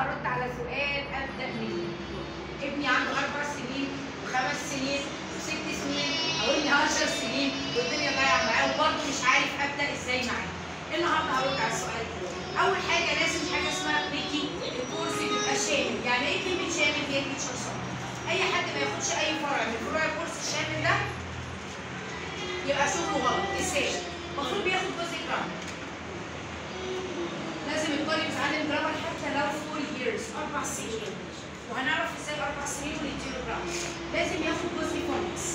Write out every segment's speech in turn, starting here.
ارد على سؤال ابدا منه ابني عنده اربع سنين وخمس سنين وست سنين او ابني 10 سنين والدنيا ضايعه معاه وبرضه مش عارف ابدا ازاي معاه النهارده هرد على السؤال ده اول حاجه لازم حاجه اسمها بريكي الكورس بيبقى شامل يعني ايه كلمه شامل هي تيتشر اي حد ما ياخدش اي فرع من فروع الكورس الشامل ده يبقى شغله غلط ازاي المفروض بياخد جزء جرامر لازم الطالب يتعلم جرامر حتى لو فول ييرز اربع سنين وهنعرف ازاي اربع سنين ونديله جرامر لازم ياخد جزء فونكس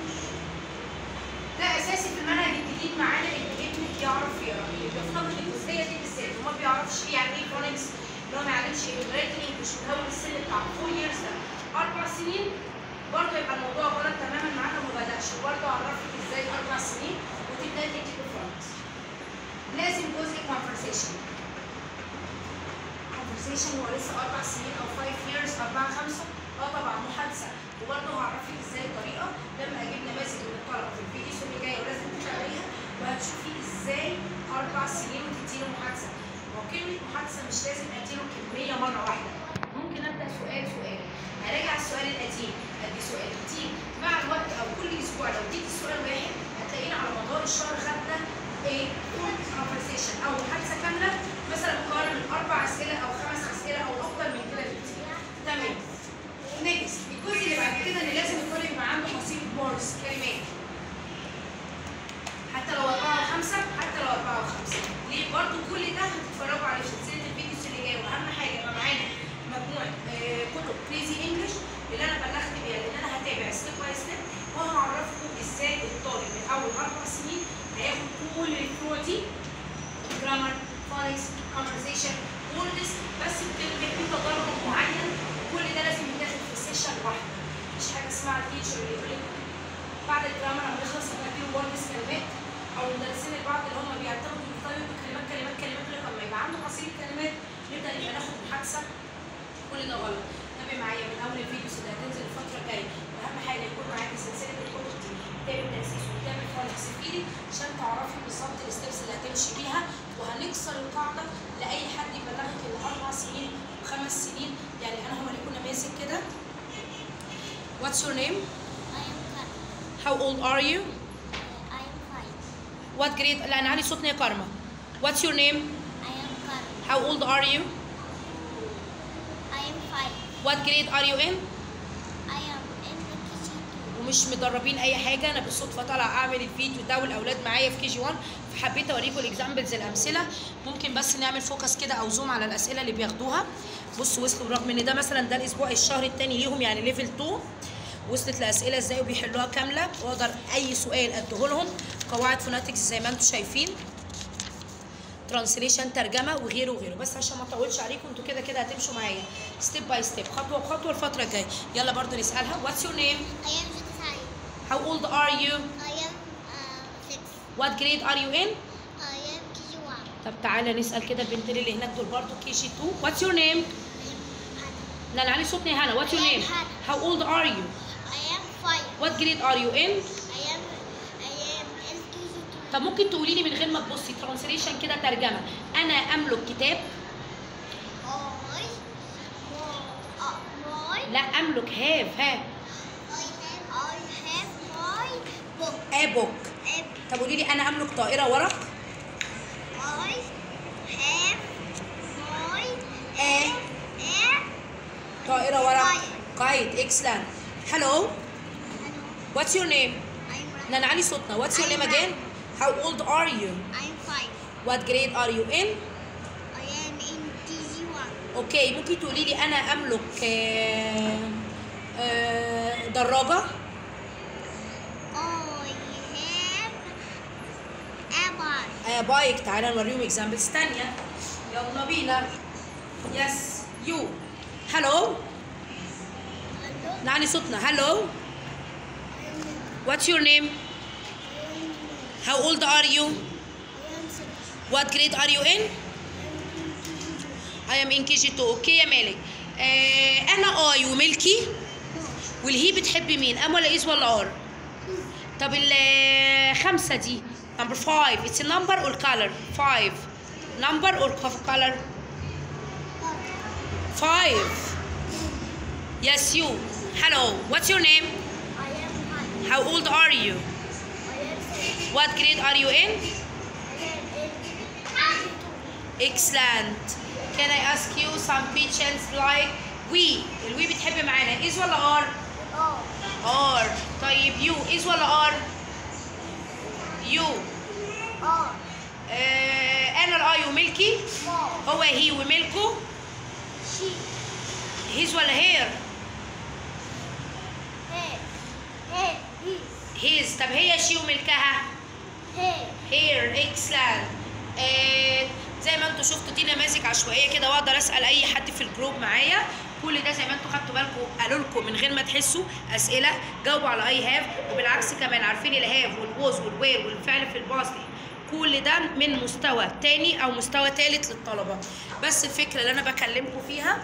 ده اساسي في المنهج الجديد معانا ان ابنك يعرف يقرا اللي بيفتقد الجزئيه دي بالذات وما بيعرفش يعني ايه فونكس اللي هو ما يعلمش لغايه الانجلش من اول السن بتاع فور ييرز ده اربع سنين برضه يبقى الموضوع غلط تماما معانا وما بداش وبرضه اعرفك ازاي اربع سنين وتبداي تدي فونكس لازم جزء conversation conversation هو لسه اربع سنين او 5 years اربعه خمسه اه طبعا محادثه وبرضه هعرفك ازاي الطريقه لما اجيب نماذج من الطلبه في الفيديو اللي جاي ولازم تتابعيها وهتشوفي ازاي اربع سنين وتديله محادثه وكلمه محادثه مش لازم اديله كميه مره واحده ممكن ابدا سؤال سؤال هراجع السؤال القديم ادي سؤال جديد مع الوقت او كل اسبوع لو اديت السؤال واحد هتلاقينا على مدار الشهر خدنا ايه conversation او محادثه كامله مثلا مكونه من اربع اسئله او خمس اسئله او اكتر من كده بكتير تمام نيكست الجزء اللي بعد كده ان لازم الطالب يبقى عنده حصيله بورس كلمات حتى لو أربعة وخمسة حتى لو أربعة وخمسة ليه برضو كل ده هتتفرجوا عليه في سلسلة الفيديوز اللي جاية وأهم حاجة يبقى معانا مجموعة آه، كتب كريزي انجلش اللي أنا بلغت بيها لأن أنا هتابع ستيب باي ستيب وهعرفكم إزاي الطالب من أول أربع سنين هياخد كل الفروع دي جرامر فونكس conversation كل this بس بتبقى في تدرج معين كل ده لازم يتاخد في سيشن واحدة مش حاجة اسمها التيتشر اللي يقول لك بعد الجرامر لما يخلص يبقى فيه وردس كلمات او المدرسين البعض اللي هم بيعتمدوا يختاروا كلمات كلمات كلمات لك لما يبقى عنده حصيله كلمات نبدا يبقى ناخد محادثه كل ده غلط تابع معايا من اول الفيديوز اللي هتنزل الفتره الجايه واهم حاجه يكون معاكي سلسله الكتب دي كتاب التاسيس وكتاب الفونكس في ايدي عشان تعرفي بالظبط الستبس اللي هتمشي بيها وهنكسر القاعده لاي حد يبلغك ان اربع سنين وخمس سنين يعني انا هوريكم نماذج كده What's your name? I am Kar- How old are you? I am five. What grade? لا أنا علي صوتنا يا كارما. What's your name? I am Kar- How old are you? I am five. What grade are you in? I am in the kitchen too. ومش مدربين أي حاجة أنا بالصدفة طالعة أعمل الفيديو ده والأولاد معايا في كي جي 1 فحبيت أوريكم الإكزامبلز الأمثلة ممكن بس نعمل فوكس كده أو زوم على الأسئلة اللي بياخدوها بصوا وصلوا برغم إن ده مثلا ده الأسبوع الشهر التاني ليهم يعني ليفل 2 وصلت لأسئلة إزاي وبيحلوها كاملة وأقدر أي سؤال أديه لهم قواعد فوناتكس زي ما أنتم شايفين ترانسليشن ترجمه وغيره وغيره بس عشان ما اطولش عليكم انتوا كده كده هتمشوا معايا ستيب باي ستيب خطوه بخطوه الفتره الجايه يلا برضو نسالها واتس يور نيم I am six. I, هاو اولد ار يو I am uh, six. وات جريد ار يو ان I am KG one. طب تعالى نسال كده البنتين اللي هناك دول برضو كي جي 2 واتس يور نيم I am Hannah. لا انا علي صوتني هنا واتس يور نيم هاو اولد ار يو I am five. وات جريد ار يو ان I am I am in KG two. طب ممكن تقولي لي من غير ما تبصي ترانسليشن كده ترجمه انا املك كتاب I mo- uh, my لا املك هاف ها I have I have my book. ا بوك A- طب قولي لي انا املك طائره ورق I have my A. a طائره ورق Kite. قايد اكسلنت هلو واتس يور نيم I'm لا نعلي صوتنا واتس يور نيم اجين هاو اولد ار يو I'm five. وات جريد ار يو ان I am in KG one. اوكي ممكن تقولي لي انا املك آه، آه، دراجه I have a bike. آه، بايك تعالى نوريهم اكزامبلز تانية يلا بينا يس يو هلو نعلي صوتنا هلو واتس يور نيم هاو اولد ار يو وات جريد ار يو ان I am in KG 2 اوكي يا مالك آه انا اي وملكي والهي بتحب مين ام ولا اس ولا ار طب الخمسه دي نمبر 5 اتس نمبر اور كولر 5 نمبر اور كولر five yes you hello what's your name I am five. how old are you I am six. what grade are you in I am eight. excellent can I ask you some questions like we الوي بتحب معانا is ولا are Oh. are طيب you is ولا are you Oh. آه انا الاي وملكي Small. هو هي وملكه She. هيز ولا هير Hey. Hey. He. هيز طب هي شي وملكها Hey. هير اكسلنت آه زي ما انتوا شفتوا دي نماذج عشوائيه كده واقدر اسال اي حد في الجروب معايا كل ده زي ما انتوا خدتوا بالكم قالوا لكم من غير ما تحسوا اسئله جاوبوا على اي هاف وبالعكس كمان عارفين الهاف والووز والوير والفعل في الباصلي كل ده من مستوى تاني او مستوى تالت للطلبه بس الفكره اللي انا بكلمكم فيها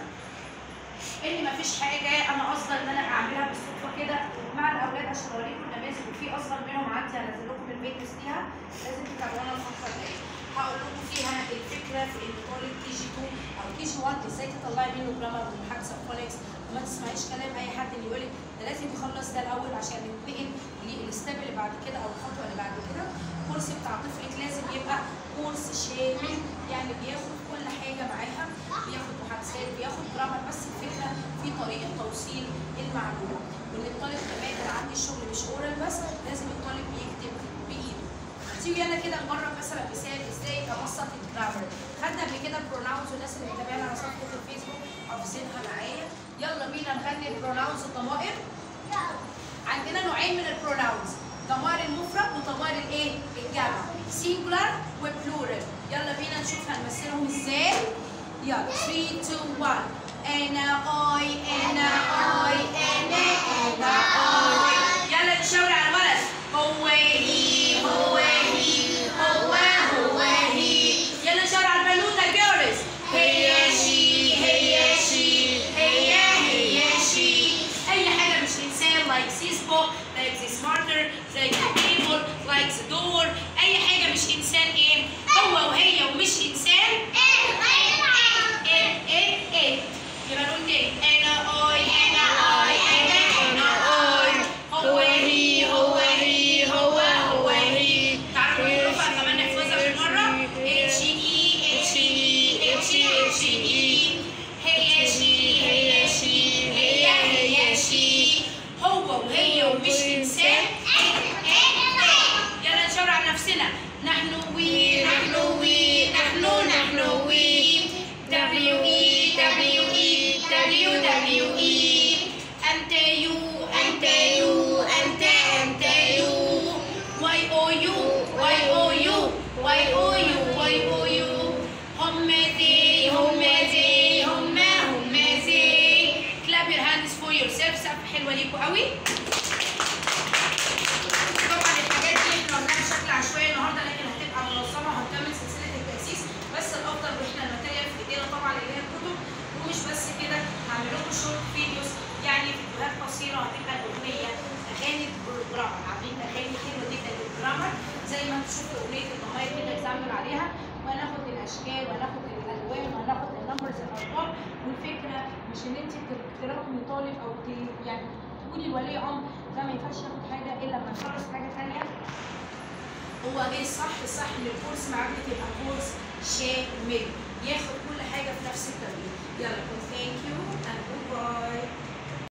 ان مفيش حاجه انا قصدي ان انا اعملها بالصدفه كده مع الاولاد عشان اوريكم النماذج وفي اصلا منهم عندي هنزل لكم الفيديوز ليها لازم تتابعونا الفتره الجايه هقول لكم فيها الفكره في ان طالب كي جي 2 او كي جي 1 ازاي تطلعي منه جرامر ومحادثه فونكس وما تسمعيش كلام اي حد اللي يقول لك ده لازم يخلص ده الاول عشان ننتقل للستيب اللي بعد كده او الخطوه اللي بعد كده الكورس بتاع طفلك لازم يبقى كورس شامل يعني بياخد كل حاجه معاها بياخد محادثات بياخد جرامر بس الفكره في طريقه توصيل المعلومه وان الطالب كمان انا عندي الشغل مش اورال بس لازم الطالب يكتب بايده تيجي يلا كده نجرب مثلا مثال ازاي ابسط الجرامر خدنا قبل كده البروناونز والناس اللي متابعانا على صفحه الفيسبوك حافظينها معايا يلا بينا نغني البروناونز الضمائر عندنا نوعين من البروناونز ضمائر المفرد وضمائر الايه الجمع سينجولار وبلورال يلا بينا نشوف هنمثلهم ازاي يلا 3 2 1 انا اي انا اي انا انا اي يلا نشاور على الولد هو هي هو هي هو هو هي يلا نشاور على البنوته الجورس هي شي هي شي هي هي شي اي حاجه مش انسان like this book like this marker like the table like the door اي حاجه مش انسان ايه هو وهي ومش انسان ايه ايه ايه يبقى نقول تاني انا اي انا اي انا انا اي هو هي هو هي هو هو هي تعالوا نحفظها كمان نحفظها بالمره اتش اي اتش اي اتش اتش اي هي شي هي شي هي هي شي هو وهي ومش انسان يلا نشاور على نفسنا نحن وي نحن وي نحن نحن وي W E W E W W E أنت يو أنت يو أنت أنت يو Y O U Y O U Y O U Y O U هم ذي هم ذي هم هم ذي clap your hands for yourself سقف حلوة ليكوا قوي طبعا الحاجات دي احنا قلناها بشكل عشوائي النهارده لكن هتبقى منظمه وهنكمل سلسله التاسيس بس الافضل واحنا الماتيريال في ايدينا طبعا اللي هي الكتب ومش بس كده هعمل لكم شورت فيديوز يعني فيديوهات قصيره هتبقى الاغنيه اغاني بالجرامر عاملين اغاني حلوه جدا بالجرامر زي ما انتم شفتوا اغنيه الضمائر كده اكزامبل عليها وهناخد الاشكال وهناخد الالوان وهناخد النمبرز الارقام والفكره مش ان انت تراكمي طالب او ت- يعني تقولي لولي امر ده ما ينفعش ياخد حاجه الا لما نخلص حاجه ثانيه هو ده الصح الصح ان الكورس معاك تبقى كورس شامل ياخد كل حاجه في نفس التوقيت يلا كنت